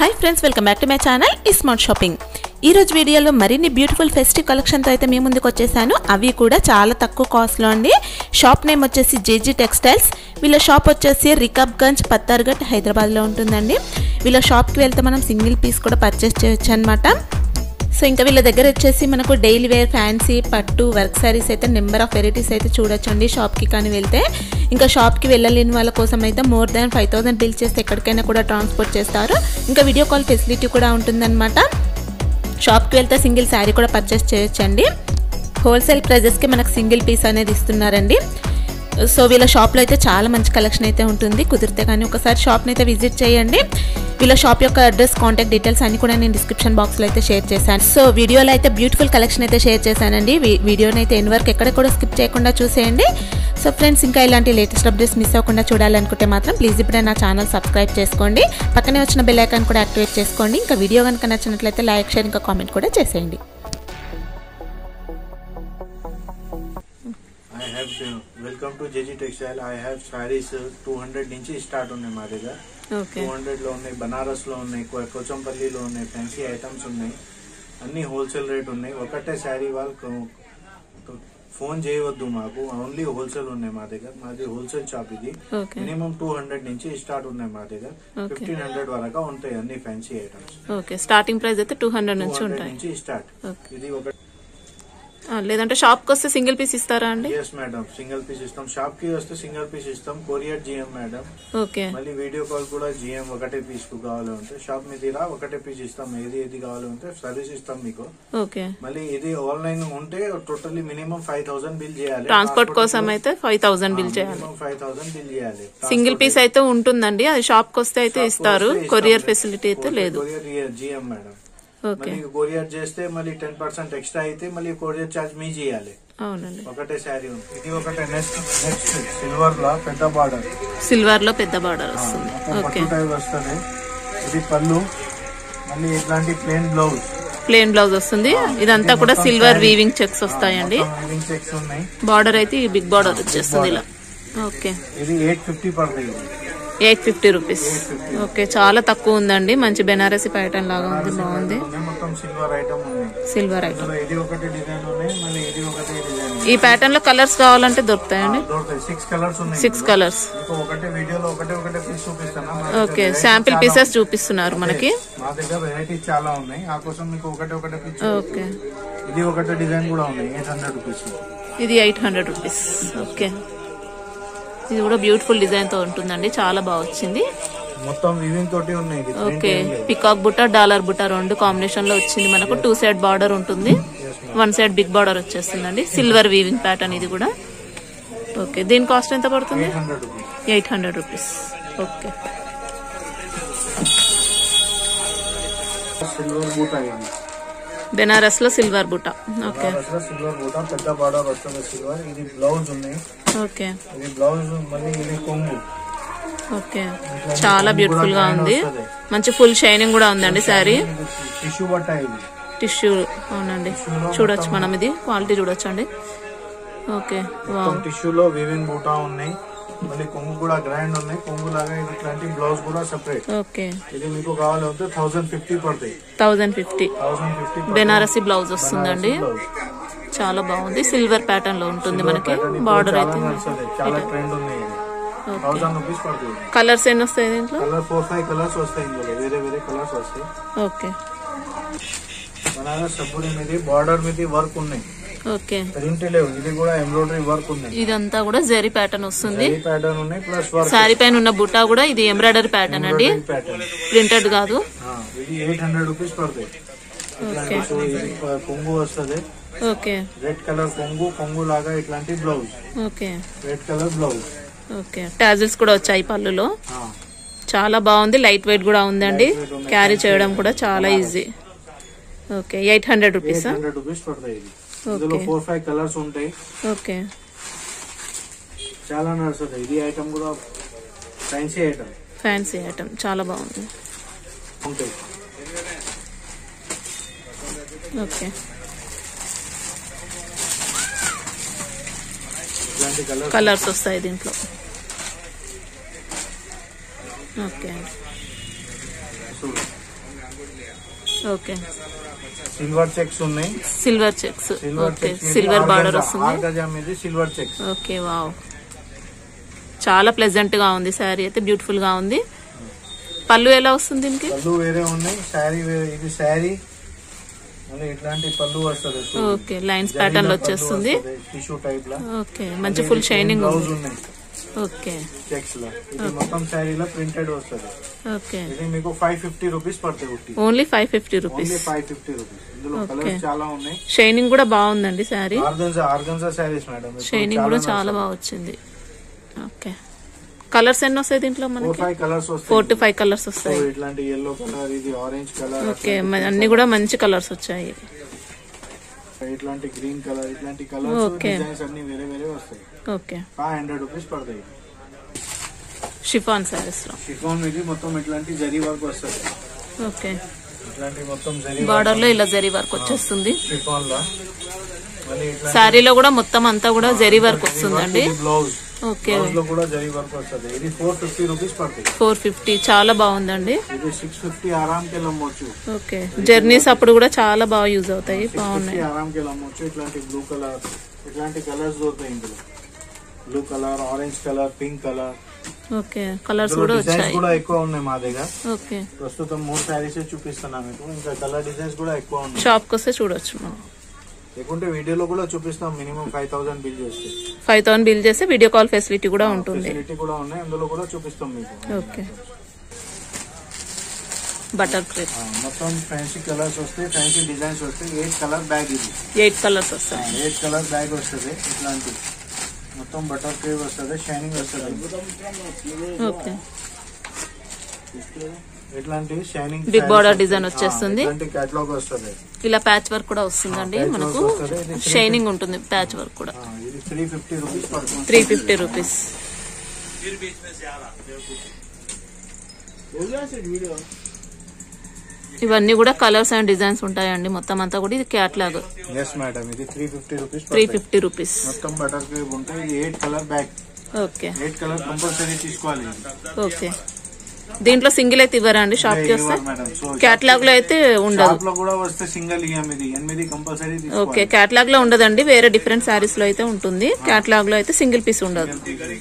Hi friends welcome back to my channel smart shopping ఈ రోజు వీడియోలో మరిన్ని బ్యూటిఫుల్ ఫెస్టివ్ కలెక్షన్తో అయితే మీ ముందుకు వచ్చేసాను అవి కూడా చాలా తక్కువ కాస్ట్లో అండి షాప్ నేమ్ వచ్చేసి జేజీ టెక్స్టైల్స్ వీళ్ళ షాప్ వచ్చేసి రికబ్గంజ్ పత్తార్ఘట్ హైదరాబాద్లో ఉంటుందండి వీళ్ళ షాప్కి వెళ్తే మనం సింగిల్ పీస్ కూడా పర్చేస్ చేయొచ్చు అనమాట సో ఇంకా వీళ్ళ దగ్గర వచ్చేసి మనకు డైలీ వేర్ ఫ్యాన్సీ పట్టు వర్క్ శారీస్ అయితే నెంబర్ ఆఫ్ వెరైటీస్ అయితే చూడొచ్చండి షాప్కి కానీ వెళ్తే ఇంకా షాప్కి వెళ్ళలేని వాళ్ళ కోసం అయితే more than five thousand bill చేస్తే ఎక్కడికైనా కూడా ట్రాన్స్పోర్ట్ చేస్తారు ఇంకా వీడియో కాల్ ఫెసిలిటీ కూడా ఉంటుందన్నమాట షాప్కి వెళ్తే సింగిల్ శారీ కూడా పర్చేస్ చేయొచ్చండి హోల్సేల్ ప్రైజెస్కి మనకు సింగిల్ పీస్ అనేది ఇస్తున్నారండి సో వీళ్ళ షాప్లో అయితే చాలా మంచి కలెక్షన్ అయితే ఉంటుంది కుదిరితే కానీ ఒకసారి షాప్ని అయితే విజిట్ చేయండి వీళ్ళ షాప్ యొక్క అడ్రస్ కాంటాక్ట్ డీటెయిల్స్ అన్ని కూడా నేను డిస్క్రిప్షన్ బాక్స్లో అయితే షేర్ చేశాను సో వీడియోలో అయితే బ్యూటిఫుల్ కలెక్షన్ అయితే షేర్ చేశానండి వీ- వీడియోని అయితే ఎన్ని వరకు ఎక్కడ కూడా స్కిప్ చేయకుండా చూసేయండి సో ఫ్రెండ్స్ ఇంకా ఇలాంటి లేటెస్ట్ అప్డేట్స్ మిస్ అవ్వకుండా చూడాలనుకుంటే మాత్రం ప్లీజ్ ఇప్పుడే నా ఛానల్ సబ్స్క్రైబ్ చేసుకోండి పక్కనే వచ్చిన బెల్ ఐకాన్ కూడా యాక్టివేట్ చేసుకోండి ఇంకా వీడియో కనుక నచ్చినట్లయితే లైక్ షేర్ ఇంకా కామెంట్ కూడా చేసేయండి I have welcome to JG textile I have saris two hundred నుంచి స్టార్ట్ ఉన్నాయి మా దగ్గర ఓకే టూ హండ్రెడ్ లో ఉన్నాయి బనారస్ లో ఉన్నాయి కొ- కొచంపల్లిలో ఉన్నాయి ఫ్యాన్సీ ఐటమ్స్ ఉన్నాయి అన్ని హోల్సేల్ రేట్ ఉన్నాయి ఒకటే శారీ వాళ్ళు ఫోన్ చేయవద్దు మాకు ఓన్లీ హోల్సేల్ ఉన్నాయి మా దగ్గర మాది హోల్సేల్ షాప్ ఇది ఓకే మినిమం టూ హండ్రెడ్ నుంచి స్టార్ట్ ఉన్నాయి మా దగ్గర Okay. ఫిఫ్టీన్ హండ్రెడ్ వరకు ఉంటాయి అన్ని fancy items okay starting price అయితే టూ హండ్రెడ్ టూ నుంచి హండ్రెడ్ ఉంటాయి నుంచి స్టార్ట్ Okay. ఇది ఒక ఆ, లేదంటే షాప్కి వస్తే సింగిల్ పీస్ ఇస్తారా అండి ఎస్ మేడం సింగిల్ పీస్ ఇస్తాం షాప్ కి వస్తే సింగిల్ పీస్ ఇస్తాం కొరియర్ జిఎం మేడం ఓకే మళ్ళీ వీడియో కాల్ కూడా జిఎం ఒకటే పీస్ కు కావాలి ఉంటే షాప్ మీద రా ఒకటే పీస్ ఇస్తాం ఏది ఏది కావాలి ఉంటే సర్వీస్ ఇస్తాం మీకు ఓకే మళ్ళీ ఇది ఆన్లైన్ ఉంటే totally minimum five thousand bill చేయాలి ట్రాన్స్పోర్ట్ కోసం అయితే ఫైవ్ థౌసండ్ బిల్ చేయాలి ఫైవ్ థౌసండ్ బిల్ చేయాలి సింగిల్ పీస్ అయితే ఉంటుందండి అది షాప్ కి వస్తే అయితే ఇస్తారు కొరియర్ ఫెసిలిటీ అయితే లేదు కొరియర్ జిఎం మేడం ఓకే మళ్ళీ కొరియర్ చేస్తే మళ్ళీ టెన్ పర్సెంట్ ఎక్స్ట్రా అయితే మళ్ళీ కొరియర్ చార్జ్ మీ చేయాలి అవునండి ఒకటే శారీ ఉంది ఇది ఒకటే నెక్స్ట్ నెక్స్ట్ సిల్వర్ లా పెద్ద బార్డర్ సిల్వర్ లో పెద్ద బార్డర్ వస్తుంది మొత్తం ఓకే పట్టు టైప్ వస్తుంది ఇది పళ్ళు మళ్ళీ ఇట్లాంటి ప్లేన్ బ్లౌజ్ ప్లేన్ బ్లౌజ్ వస్తుంది ఇదంతా కూడా సిల్వర్ వీవింగ్ చెక్స్ వస్తాయండి వీవింగ్ చెక్స్ ఉన్నాయి బార్డర్ అయితే ఈ బిగ్ బార్డర్ వచ్చేస్తుంది ఇలా ఓకే ఇది ఎయిట్ ఫిఫ్టీ పడుతుంది ఎయిట్ ఫిఫ్టీ రూపీస్ ఓకే చాలా తక్కువ ఉందండి మంచి బెనారసి ప్యాటర్న్ లాగా ఉంది బాగుంది ఉన్నాయి, మొత్తం సిల్వర్ ఐటమ్ ఉన్నాయి సిల్వర్ ఐటమ్ ఇందులో ఇది ఒకటి డిజైన్ ఉన్నాయి మళ్ళీ ఇది ఒకటి డిజైన్ ఈ ప్యాటర్న్ లో కలర్స్ కావాలంటే దొరుకుతాయండి దొరుకుతాయి సిక్స్ కలర్స్ ఉన్నాయి సిక్స్ కలర్స్ మీకు ఒకటే వీడియోలో ఒకటే ఒకటే పీస్ చూపిస్తాను మా ఓకే దగ్గర శాంపిల్ చాలా పీసెస్ చూపిస్తున్నారు మనకి మా దగ్గర వెరైటీస్ చాలా ఉన్నాయి ఆ కోసం మీకు ఒకటే ఒకటే పీస్ ఓకే ఇది ఒకటే డిజైన్ కూడా ఉన్నాయి ఎయిట్ హండ్రెడ్ రూపీస్ ఇది ఎయిట్ హండ్రెడ్ రూపీస్ ఓకే ఇది కూడా బ్యూటిఫుల్ డిజైన్ తో ఉంటుందండి చాలా బాగా వచ్చింది మొత్తం వివింగ్ తోటి ఉన్నాయి ఇది print ఓకే ఏం లేదు. పికాక్ బుట్ట డాలర్ బుట్ట రెండు కాంబినేషన్ లో వచ్చింది మనకు టూ సైడ్ బార్డర్ ఉంటుంది వన్ సైడ్ బిగ్ బార్డర్ వచ్చేస్తుందండి సిల్వర్ వీవింగ్ ప్యాటర్న్ ఇది కూడా ఓకే దీని కాస్ట్ ఎంత పడుతుంది eight hundred rupees eight hundred rupees okay silver బూట్ అయ్యింది బెనారస్ లో సిల్వర్ బుట్ట ఓకే సిల్వర్ బూట పెద్ద బార్డర్ వస్తుంది సిల్వర్ ఇది బ్లౌజ్ ఉన్నాయి ఓకే ఇది బ్లౌజ్ మళ్ళీ ఇది కొంగు ఓకే చాలా బ్యూటిఫుల్ గా ఉంది మంచి ఫుల్ షైనింగ్ కూడా ఉందండి శారీ టిష్యూ బట్ట ఇది టిష్యూ అవునండి చూడొచ్చు మనం ఇది క్వాలిటీ చూడొచ్చు అండి ఓకే వావ్ టిష్యూలో వివింగ్ బూటా ఉన్నాయి మళ్ళీ కొంగు కూడా గ్రాండ్ ఉన్నాయి కొంగు లాగా ఇది ఇట్లాంటి బ్లౌజ్ కూడా సెపరేట్ ఓకే ఇది మీకు కావాలి అంటే థౌసండ్ ఫిఫ్టీ పడతాయి thousand fifty thousand fifty Banarasi blouse వస్తుందండి బ్లౌజ్ చాలా బాగుంది సిల్వర్ ప్యాటర్న్ లో ఉంటుంది మనకి బార్డర్ చాలా అయితే నడుస్తుంది చాలా ట్రెండ్ ఉన్నాయి థౌసండ్ రూపీస్ పడుతుంది కలర్స్ ఎన్ని వస్తాయి దీంట్లో కలర్ ఫోర్ ఫైవ్ కలర్స్ వస్తాయి ఇందులో వేరే వేరే కలర్స్ వస్తాయి ఓకే బనారస్ సబ్బుడి మీద బార్డర్ మీద వర్క్ ఉన్నాయి ఓకే ప్రింట్ లేవు ఇది కూడా ఎంబ్రాయిడరీ వర్క్ ఉన్నాయి ఇదంతా కూడా జెరీ ప్యాటర్న్ వస్తుంది ఈ ప్యాటర్న్ ఉన్నాయి ప్లస్ వర్క్ శారీ పైన ఉన్న బుట్ట కూడా ఇది ఎంబ్రాయిడరీ ప్యాటర్న్ అండి ప్యాటర్న్ ప్రింటెడ్ కాదు ఇది ఎయిట్ హండ్రెడ్ రూపీస్ పడతాయి ఇట్లాంటి సో ఇది కొంగు వస్తుంది ఓకే రెడ్ కలర్ కొంగు కొంగు లాగా ఇట్లాంటి blouse okay red colour blouse okay tassels కూడా వచ్చాయి పళ్ళులో చాలా బాగుంది లైట్ వెయిట్ కూడా ఉందండి క్యారీ చేయడం కూడా చాలా easy okay eight hundred eight rupees hundred rupees పడతాయి ఇది ఇందులో ఫోర్ ఫైవ్ కలర్స్ ఉంటాయి ఓకే చాలా నడుస్తుంది ఇది ఐటమ్ కూడా ఫ్యాన్సీ ఐటమ్ ఫ్యాన్సీ ఐటమ్ చాలా బాగుంది ఉంటాయి ఓకే ఇట్లాంటి కలర్స్ కలర్స్ వస్తాయి దీంట్లో ఓకే అండి చూడు ఓకే సిల్వర్ చెక్స్ ఉన్నాయి silver checks silver okay checks silver border వస్తుంది ఆర్గజా మీద సిల్వర్ చెక్స్ ఓకే వావ్ చాలా ప్లెజెంట్ గా ఉంది శారీ అయితే బ్యూటిఫుల్ గా ఉంది పళ్ళు ఎలా వస్తుంది దీనికి పళ్ళు వేరే ఉన్నాయి శారీ వేరే ఇది శారీ మళ్ళీ ఇట్లాంటి పళ్ళు వస్తుంది ఓకే లైన్స్ ప్యాటర్న్ లో వచ్చేస్తుంది టిష్యూ టైప్ లా ఓకే మంచి ఫుల్ షైనింగ్ బ్లౌజ్ ఉంది ఉన్నాయి ఓకే చెక్స్ లా ఇది మొత్తం శారీలో ప్రింటెడ్ వస్తుంది ఓకే ఇది మీకు ఫైవ్ ఫిఫ్టీ రూపీస్ పడుతుంది ఉట్టి only five fifty rupees only five fifty rupees ఇందులో Okay. కలర్స్ చాలా ఉన్నాయి షైనింగ్ కూడా బాగుందండి sari organza organza saris madam ఇప్పుడు షైనింగ్ కూడా చాలా బాగా వచ్చింది ఓకే కలర్స్ ఎన్ని వస్తాయి దీంట్లో ఫోర్ మనకి ఫైవ్ కలర్స్ వస్తాయి ఫోర్ టు ఫైవ్ కలర్స్ వస్తాయి So, ఇట్లాంటి ఎల్లో కలర్ ఇది ఆరెంజ్ కలర్ ఓకే మ- అన్ని కూడా మంచి కలర్స్ వచ్చాయి ఇట్లాంటి గ్రీన్ కలర్ ఇట్లాంటి కలర్స్ Okay. డిజైన్స్ అన్ని వేరే వేరే వస్తాయి ఓకే ఫైవ్ హండ్రెడ్ రూపీస్ పడతాయి షిఫాన్ శారీస్ లో షిఫాన్ ఇది మొత్తం ఇట్లాంటి జరీ వర్క్ వస్తుంది ఓకే ఇట్లాంటి మొత్తం జరీ బార్డర్ లో ఇలా జరీ వర్క్ వచ్చేస్తుంది షిఫాన్ లా మళ్ళీ ఇట్లాంటి శారీలో కూడా మొత్తం అంతా కూడా జరీ వర్క్ వస్తుందండి బ్లౌజ్ ఓకే బ్లౌజ్ లో కూడా జరీ వర్క్ వస్తుంది ఇది ఫోర్ ఫిఫ్టీ రూపీస్ పడుతుంది ఫోర్ ఫిఫ్టీ చాలా బాగుందండి ఇది సిక్స్ ఫిఫ్టీ ఆరామ్కి వెళ్ళమ్మొచ్చు ఓకే జర్నీస్ అప్పుడు కూడా చాలా బాగా యూజ్ అవుతాయి బాగున్నాయి ఫిఫ్టీ ఆరామ్కి వెళ్ళమ్మొచ్చు ఇట్లాంటి బ్లూ కలర్ ఇట్లాంటి కలర్స్ దొరుకుతాయి ఇందులో blue colour orange colour pink colour okay colours ఇందులో కూడా డిజైన్స్ వచ్చాయి కూడా ఎక్కువ ఉన్నాయి మా దగ్గర ఓకే ప్రస్తుతం మూడు శారీస్ చూపిస్తున్నా మీకు ఇంకా కలర్ డిజైన్స్ కూడా ఎక్కువ ఉన్నాయి షాప్ కి వస్తే చూడొచ్చు మనం లేకుంటే వీడియోలో కూడా చూపిస్తాం మినిమం ఫైవ్ థౌసండ్ బిల్ చేస్తే ఫైవ్ థౌసండ్ బిల్ చేస్తే వీడియో కాల్ ఫెసిలిటీ కూడా ఉంటుంది ఫెసిలిటీ కూడా ఉన్నాయి అందులో కూడా చూపిస్తాం మీకు ఓకే బటర్ క్రేప్ ఆ, మొత్తం ఫ్యాన్సీ కలర్స్ వస్తాయి ఫ్యాన్సీ డిజైన్స్ వస్తాయి ఎయిట్ కలర్ బ్యాగ్ ఇది ఎయిట్ కలర్స్ వస్తాయి ఎయిట్ కలర్ బ్యాగ్ వస్తుంది ఇట్లాంటి మొత్తం బటర్ క్రేవ్ వస్తుంది షైనింగ్ వస్తుంది ఓకే ఇట్లాంటి షైనింగ్ Big border design వచ్చేస్తుంది. ఇట్లాంటి కేటలాగ్ వస్తుంది ఇలా ప్యాచ్ వర్క్ కూడా వస్తుందండి patch work మనకు వస్తుంది. ఇది three షైనింగ్ ఉంటుంది ప్యాచ్ వర్క్ కూడా ఆ, ఇది త్రీ ఫిఫ్టీ రూపీస్ పడుతుంది త్రీ ఫిఫ్టీ రూపీస్ ఇవన్నీ కూడా కలర్స్ అండ్ డిజైన్స్ ఉంటాయండి మొత్తం అంతా కూడా ఇది క్యాట్లాగ్ ఎస్ మేడం ఇది three fifty rupees three fifty rupees మొత్తం బటర్ క్రేవ్ ఉంటాయి ఇది eight colour bag okay eight colour compulsory తీసుకోవాలి ఓకే దీంట్లో సింగిల్ అయితే ఇవ్వరా అండి షాప్ కి వస్తే మేడం సో క్యాట్లాగ్ లో అయితే ఉండదు షాప్ లో కూడా వస్తే సింగిల్ ఇయ్యం ఇది ఎనిమిది కంపల్సరీ ఓకే తీసుకోవాలి క్యాట్లాగ్ లో ఉండదండి వేరే డిఫరెంట్ సారీస్ లో అయితే ఉంటుంది క్యాట్లాగ్ లో అయితే సింగిల్ పీస్ ఉండదు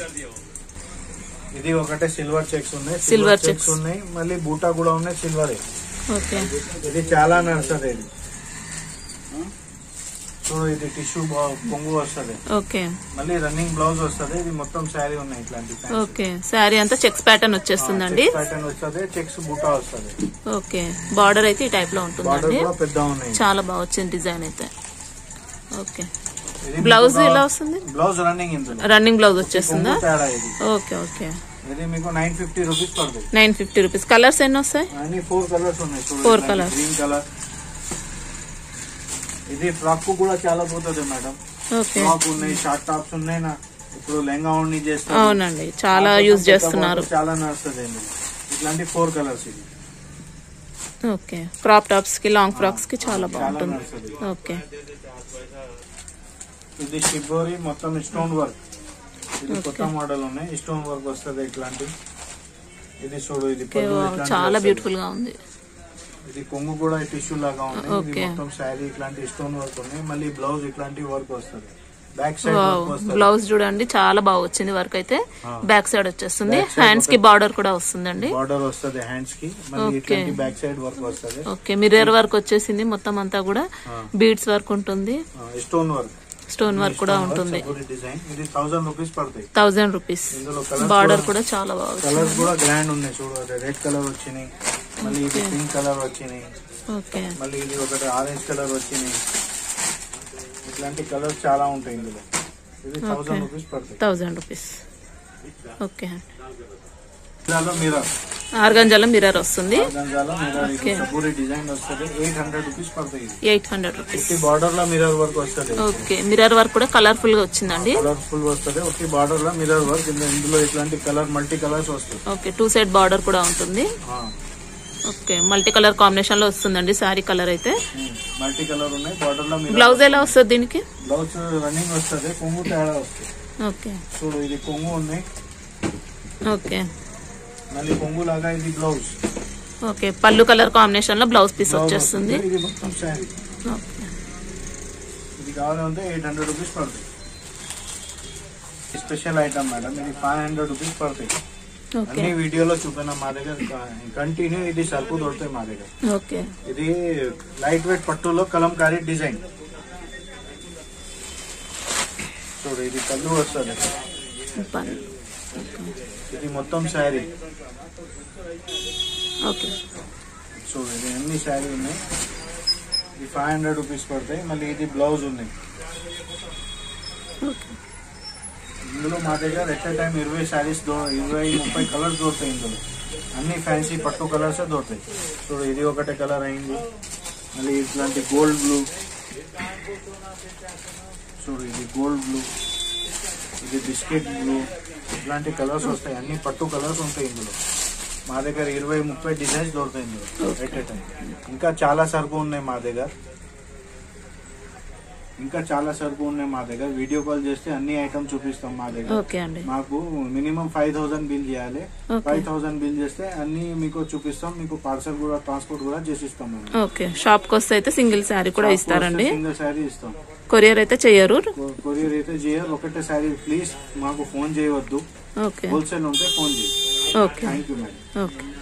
ఇది ఒకటే సిల్వర్ చెక్స్ ఉన్నాయి Silver చెక్స్ checks. ఉన్నాయి మళ్ళీ బూటా కూడా ఉన్నాయి సిల్వర్ ఓకే ఇది చాలా నడుస్తుంది ఇది సో ఇది టిష్యూ పొంగు వస్తుంది ఓకే మళ్ళీ రన్నింగ్ బ్లౌజ్ వస్తుంది ఇది మొత్తం శారీ ఉన్నాయి ఇట్లాంటి ఓకే శారీ అంతా చెక్స్ ప్యాటర్న్ వచ్చేస్తుందండి ప్యాటర్న్ వస్తుంది చెక్స్ బూటా వస్తుంది ఓకే బార్డర్ అయితే ఈ టైప్ లో బార్డర్ ఉంటుందండి కూడా పెద్ద ఉన్నాయి చాలా బాగా వచ్చింది డిజైన్ అయితే ఓకే ఇది బ్లౌజ్ మీకు ఎలా వస్తుంది బ్లౌజ్ రన్నింగ్ ఇందులో రన్నింగ్ బ్లౌజ్ వచ్చేస్తుందా పొంగు తేడా ఇది ఓకే ఓకే ఇది మీకు నైన్ ఫిఫ్టీ రూపీస్ పడుతుంది నైన్ ఫిఫ్టీ రూపీస్ కలర్స్ ఎన్ని వస్తాయి అన్ని ఫోర్ కలర్స్ ఉన్నాయి Four colours. గ్రీన్ కలర్ ఇది ఫ్రాక్ కూడా చాలా పోతుంది మేడం ఓకే ఫ్రాక్ ఉన్నాయి షార్ట్ టాప్స్ ఉన్నాయి నా ఇప్పుడు లెహంగా ఓన్లీ చేస్తారు అవునండి చాలా యూజ్ చేస్తున్నారు చాలా నడుస్తుంది ఇందులో ఇట్లాంటి ఫోర్ కలర్స్ ఇది ఓకే క్రాప్ టాప్స్ కి లాంగ్ ఫ్రాక్స్ కి చాలా చాలా బాగుంటుంది నడుస్తుంది ఓకే ఇది షిబోరి మొత్తం స్టోన్ వర్క్ ఇది కొత్త మోడల్ ఉన్నాయి స్టోన్ వర్క్ వస్తుంది ఇట్లాంటి ఇది చూడు ఇది ఓకే పళ్ళు వావ్, ఇట్లాంటి చాలా వస్తది. బ్యూటిఫుల్ గా ఉంది ఇది కొంగు కూడా టిష్యూ లాగా ఉంది ఇది ఓకే. మొత్తం శారీ ఇట్లాంటి స్టోన్ వర్క్ ఉన్నాయి మళ్ళీ బ్లౌజ్ ఇట్లాంటి వర్క్ వస్తుంది బ్యాక్ సైడ్ వావ్, వర్క్ వస్తుంది బ్లౌజ్ చూడండి చాలా బాగా వచ్చింది వర్క్ అయితే బ్యాక్ సైడ్ వచ్చేస్తుంది Back side హ్యాండ్స్ కి బార్డర్ కూడా వస్తుందండి బార్డర్ వస్తుంది హ్యాండ్స్ కి మళ్ళీ ఓకే. ఇట్లాంటి బ్యాక్ సైడ్ వర్క్ వస్తుంది ఓకే మిర్రర్ వర్క్ వచ్చేసింది మొత్తం అంతా కూడా బీడ్స్ వర్క్ ఉంటుంది స్టోన్ వర్క్ స్టోన్ వర్క్ కూడా ఉంటుంది డిజైన్ ఇది థౌసండ్ రూపీస్ పడతాయి థౌజండ్ రూపీస్ ఇందులో కలర్ బార్డర్ కూడా చాలా బాగా వచ్చింది. కలర్స్ కూడా గ్రాండ్ ఉన్నాయి చూడు రెడ్ కలర్ వచ్చినాయి మళ్ళీ ఇది పింక్ కలర్ వచ్చినాయి ఓకే మళ్ళీ ఇది ఒకటి ఆరెంజ్ కలర్ వచ్చినాయి ఇట్లాంటి కలర్స్ చాలా ఉంటాయి ఇందులో ఇది థౌసండ్ రూపీస్ పడతాయి థౌజండ్ రూపీస్ ఓకే గంజాలో మిర్రర్ ఆర్గంజాలో మిర్రర్ వస్తుంది గంజాలో మిర్రర్ ఇది Okay. సబూరి డిజైన్ వస్తుంది ఎయిట్ హండ్రెడ్ రూపీస్ పడతాయి ఇది ఎయిట్ హండ్రెడ్ రూపీస్ ఒకటి బార్డర్ లో మిర్రర్ వర్క్ వస్తుంది ఓకే మిర్రర్ వర్క్ కూడా కలర్ఫుల్ గా వచ్చిందండి కలర్ఫుల్ వస్తుంది ఒకటి బార్డర్ లో మిర్రర్ వర్క్ ఇందు- ఇందులో ఇట్లాంటి కలర్ మల్టీ కలర్స్ వస్తాయి ఓకే టూ సైడ్ బార్డర్ కూడా ఉంటుంది ఓకే మల్టీ కలర్ కాంబినేషన్ లో వస్తుందండి సారీ కలర్ అయితే మల్టీ కలర్ ఉన్నాయి బార్డర్ లో మిర్రర్ బ్లౌజ్ ఎలా వస్తుంది దీనికి బ్లౌజ్ రన్నింగ్ వస్తుంది కొంగు తేడా వస్తుంది ఓకే చూడు ఇది కొంగు ఉన్నాయి ఓకే మళ్ళీ కొంగు లాగా ఇది బ్లౌజ్ ఓకే పళ్ళు కలర్ కాంబినేషన్ లో బ్లౌజ్ పీస్ వచ్చేస్తుంది ఇది మొత్తం శారీ ఓకే ఇది కావాలంటే ఎయిట్ హండ్రెడ్ రూపీస్ పడుతుంది స్పెషల్ ఐటమ్ మేడం ఇది ఫైవ్ హండ్రెడ్ రూపీస్ పడుతాయి ఓకే అన్ని వీడియోలో చూపిన మా దగ్గర కంటిన్యూ ఇది సరుకు దొరుకుతాయి మా దగ్గర ఓకే ఇది లైట్ వెయిట్ పట్టులో కలంకారీ డిజైన్ చూడు ఇది కళ్ళు వస్తుంది పళ్ళు ఇది మొత్తం శారీ ఓకే చూడు ఇది అన్ని శారీ ఉన్నాయి ఇది ఫైవ్ హండ్రెడ్ రూపీస్ పడతాయి మళ్ళీ ఇది బ్లౌజ్ ఉన్నాయి ఓకే ఇందులో మా దగ్గర ఎట్ ఎ టైం ఇరవై శారీస్ దో ఇరవై ముప్పై కలర్స్ దొరుకుతాయి ఇందులో అన్ని ఫ్యాన్సీ పట్టు కలర్స్ దొరుకుతాయి చూడు ఇది ఒకటే కలర్ అయింది మళ్ళీ ఇట్లాంటి గోల్డ్ బ్లూ చూడు ఇది గోల్డ్ బ్లూ ఇది బిస్కెట్ బ్లూ ఇట్లాంటి కలర్స్ వస్తాయి అన్ని పట్టు కలర్స్ ఉంటాయి ఇందులో మా దగ్గర ఇరవై ముప్పై డిజైన్స్ దొరుకుతాయి ఇందులో ఎట్ ఎ టైం ఇంకా చాలా సరుకు ఉన్నాయి మా దగ్గర ఇంకా చాలా సరుకు ఉన్నాయి మా దగ్గర వీడియో కాల్ చేస్తే అన్ని ఐటమ్ చూపిస్తాం మా దగ్గర ఓకే అండి మాకు మినిమం ఫైవ్ థౌసండ్ బిల్ చేయాలి Okay. ఫైవ్ థౌసండ్ బిల్ చేస్తే అన్ని మీకు చూపిస్తాం మీకు పార్సల్ కూడా ట్రాన్స్పోర్ట్ కూడా చేసిస్తాం మేము ఓకే షాప్ కి వస్తే అయితే సింగిల్ శారీ కూడా ఇస్తారండి సింగిల్ శారీ ఇస్తాం కొరియర్ అయితే చెయ్యరు కొ- కొరియర్ అయితే చేయరు ఒకటే శారీ ప్లీజ్ మాకు ఫోన్ చేయవద్దు ఓకే హోల్సేల్ ఉంటే ఫోన్ చేయి okay thank you madam okay